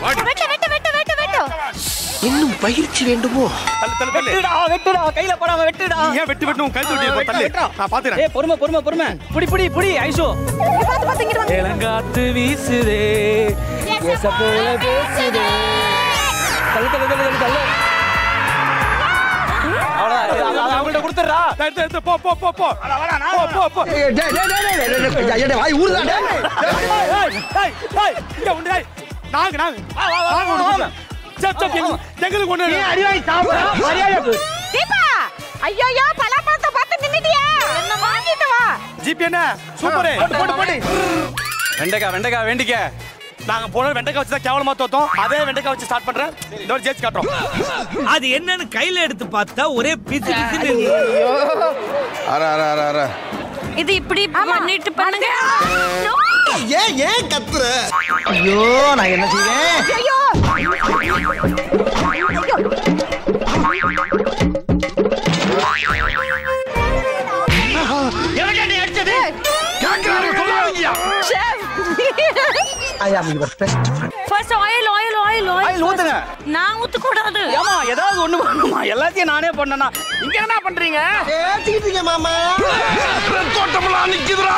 வெட்டு வெட்டு வெட்டு வெட்டு வெட்டு இன்னும் பயிற்சி வேண்டுமோ தள்ளு தள்ளு தள்ளு வெட்டுடா வெட்டுடா கையில படாம வெட்டுடா நீ ஏன் வெட்டு வெட்டு உன் கழுத்து வெட்டி வெட்டுடா, தள்ளு வெட்டுடா. நான் பாத்துறேன் ஏய் பொறுமை பொறுமை பொறுமை புடி புடி புடி ஐஷோ இங்க பாத்து பாத்து இங்க வாங்க இளங்காத்து வீசுதே எச போல பேசுதே தள்ளு தள்ளு தள்ளு தள்ளு தள்ளு அவ்வளவுதான் இது, அது- அது அவங்கள்ட்ட கொடுத்துடுறா எடுத்து எடுத்து போ போ போ போ போ போ போ ஏய், டேய், டேய், டேய், டேய், டேய், டேய், டேய், டேய், வாய் ஊறுதா, டேய். ஏய், ஏய், ஏய், ஏய், இங்க ஒண்ணு, ஏய். நாங்க நாங்க நாங்க ஒண்ணு கொடுங்க. சப், சப், எங்க- எங்களுக்கு ஒண்ணு தீபா ஐயோ பலாப்பழத்தை பார்த்து நின்னுட்டியா என்ன வாங்கிட்டு வா ஜிபி என்ன சூப்பர் போட்டு போட்டு வெண்டைக்காய் வெண்டைக்காய் வேண்டிக்க நாங்க போன வெண்டைக்காய் வச்சு தான் கேவலமா தோத்தோம் அதே வெண்டைக்காய் வச்சு ஸ்டார்ட் பண்றேன் இந்த ஒரு ஜெயிச்சு காட்டுறோம் அது என்னன்னு கையில எடுத்து பார்த்தா ஒரே பிசு பிசுன்னு இருக்கு. அர அர அர அர இது இப்படி பண்ணிட்டு பண்ணுங்க ஏன் ஏன் கத்துற ஐயோ நான் என்ன செய்வேன் ஐயோ I am your best friend first oil oil oil oil ஊத்துங்க நான் ஊத்த கூடாது ஏமா ஏதாவது ஒண்ணு பண்ணுமா எல்லாத்தையும் நானே பண்ணனா இங்க என்ன பண்றீங்க பேசிக்கிட்டீங்க மாமா தோட்டமெல்லாம் நிக்குதுடா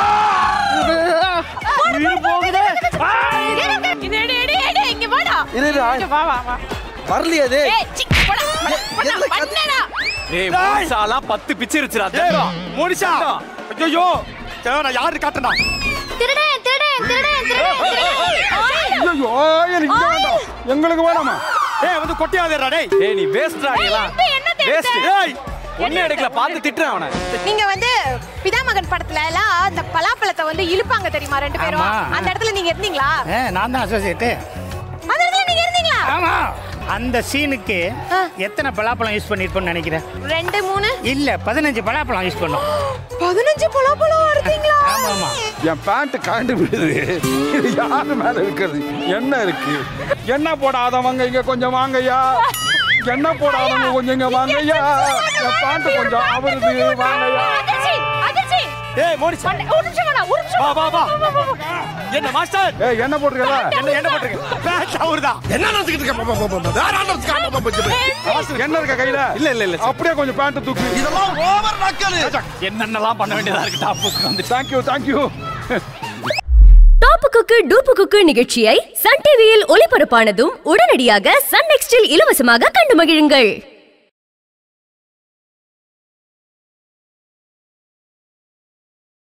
உயிர் போகுதே எடி எடி எடி இங்க வாடா இருடா இங்க வா வா வா வரலையே அது ஏய் சி போடா போடா, போடா பண்ணடா ஏய் மூசாலாம் பத்து பிச்சிருச்சுடா ஏய், மோனிஷா ஐயோ சரி, நான் யாரு காட்டுறா திருடன் திருடன் திருடன் திருடன் ஆயில் ஐயோ எனக்கு இங்க வேண்டாம் எங்களுக்கு வேணாமா ஏய் வந்து கொட்டியாதேடா டேய் ஏய் நீ வேஸ்ட்ரா நீலாம் இப்ப என்ன தெரியுது? வேஸ்ட் ஏய் ஒண்ணே எடுக்கல பார்த்து திட்டுறேன் அவனை நீங்க வந்து பிதாமகன் படத்துல எல்லாம் அந்த பலாப்பழத்தை வந்து இழுப்பாங்க தெரியுமா ரெண்டு பேரும் ஆமா. அந்த இடத்துல நீங்க இருந்தீங்களா ஏ, நான் தான் அசோசியேட்டு அந்த இடத்துல நீங்க இருந்தீங்களா ஆமா அந்த சீனுக்கு ஆ. எத்தனை பலாப்பழம் யூஸ் பண்ணிருப்போம்னு நினைக்கிறேன் ரெண்டு மூணு இல்ல பதினஞ்சு பலாப்பழம் யூஸ் பண்ணோம் பதினஞ்சு பலாப்பழம் இருந்தீங்களா ஆமா ஆமா என் பேண்ட் கழண்டு விடுது இது யாரு மேல இருக்கிறது என்ன இருக்கு என்ன போடாதவங்க இங்க கொஞ்சம் வாங்கய்யா என்ன போடாதவங்க கொஞ்சம் இங்க வாங்கய்யா என் பேண்ட் கொஞ்சம் அவருது வாங்கய்யா அதிர்ச்சி அதிர்ச்சி ஏய் மோனிஷா பண்ண- ஒரு நிமிஷம் வேணா ஒரு நிமிஷம் வா வா வா என்ன மாஸ்டர் ஏய் என்ன போட்டுருக்கல என்ன என்ன பண்றீங்க பேட்ச் அவர்தான் என்ன நடந்துக்கிட்டு இருக்க வேற நடந்துக்க என்ன இருக்க கையில இல்ல இல்ல இல்ல அப்படியே கொஞ்சம் பேண்ட் தூக்கு இதெல்லாம் ஓவர் நக்கலு என்னென்னலாம் பண்ண வேண்டியதா இருக்கு டாப்புக்கு வந்து thank you thank you top cook dupe cook நிகழ்ச்சியை சன் டிவியில் ஒளிபரப்பானதும் உடனடியாக சன் நெக்ஸ்டில் இலவசமாக கண்டு மகிழுங்கள்